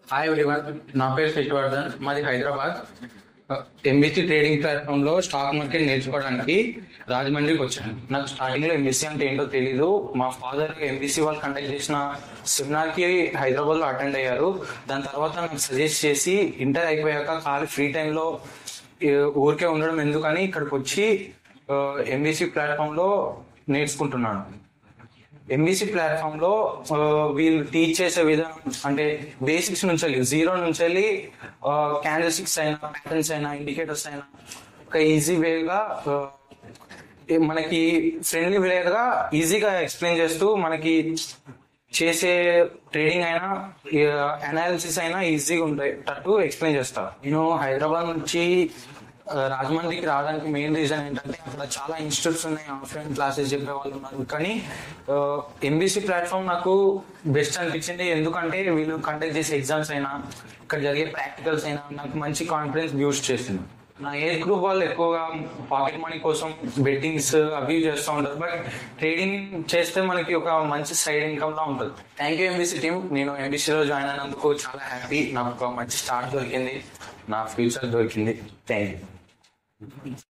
hi everyone నా పేరు శశివర్ధన్ మాది హైదరాబాద్ ఎంబీసీ ట్రేడింగ్ ప్లాట్ఫామ్ లో స్టాక్ మార్కెట్ నేర్చుకోవడానికి రాజమండ్రికి వచ్చాను నాకు స్టార్టింగ్ లో ఎంబీసీ అంటే ఏంటో తెలీదు మా ఫాదర్ ఎంబీసీ వాళ్ళు కండక్ట్ చేసిన సెమినార్ కి హైదరాబాద్ లో అటెండ్ అయ్యారు దాని తర్వాత నాకు సజెస్ట్ చేసి ఇంటర్ అయిపోయాక ఖాళీ ఫ్రీ టైంలో ఊరికే ఉండడం ఎందుకని ఇక్కడికి వచ్చి ఎంబీసీ ప్లాట్ఫామ్ లో నేర్చుకుంటున్నాను ఎంబీసీ ప్లాట్ఫామ్ లో ఆ, వీళ్ళు టీచ్ చేసే విధానం అంటే బేసిక్స్ నుంచి వెళ్ళి జీరో నుంచి వెళ్ళి క్యాండిల్స్టిక్స్ అయినా ప్యాటర్న్స్ అయినా ఇండికేటర్స్ అయినా ఒక ఈజీ వేగా మనకి ఫ్రెండ్లీ వేగా ఈజీగా ఎక్స్ప్లెయిన్ చేస్తూ మనకి చేసే ట్రేడింగ్ అయినా అనాలిసిస్ అయినా ఈజీగా ఉండేటట్టు ఎక్స్ప్లెయిన్ చేస్తా నేను హైదరాబాద్ నుంచి ఆ, రాజమండ్రికి రావడానికి మెయిన్ రీజన్ ఏంటంటే అక్కడ చాలా ఇన్స్టిట్యూట్స్ ఉన్నాయి ఆఫ్లైన్ క్లాసెస్ చెప్పే వాళ్ళు ఉన్నారు కానీ ఎంబీసీ ప్లాట్ఫామ్ నాకు బెస్ట్ అనిపించింది ఎందుకంటే వీళ్ళు కండక్ట్ చేసే ఎగ్జామ్స్ అయినా ఇక్కడ జరిగే ప్రాక్టికల్స్ అయినా నాకు మంచి కాన్ఫిడెన్స్ బూస్ట్ చేసింది నా ఏజ్ గ్రూప్ వాళ్ళు ఎక్కువగా పాకెట్ మనీ కోసం బెట్టింగ్స్ అవి చేస్తూ ఉంటారు బట్ ట్రేడింగ్ చేస్తే మనకి ఒక మంచి సైడ్ ఇన్కమ్ లా ఉంటుంది థ్యాంక్ యూ ఎంబీసీ టీమ్ నేను ఎంబీసీలో జాయిన్ అయినందుకు చాలా హ్యాపీ నాకు ఒక మంచి స్టార్ట్ దొరికింది నా ఫ్యూచర్ దొరికింది థ్యాంక్ యూ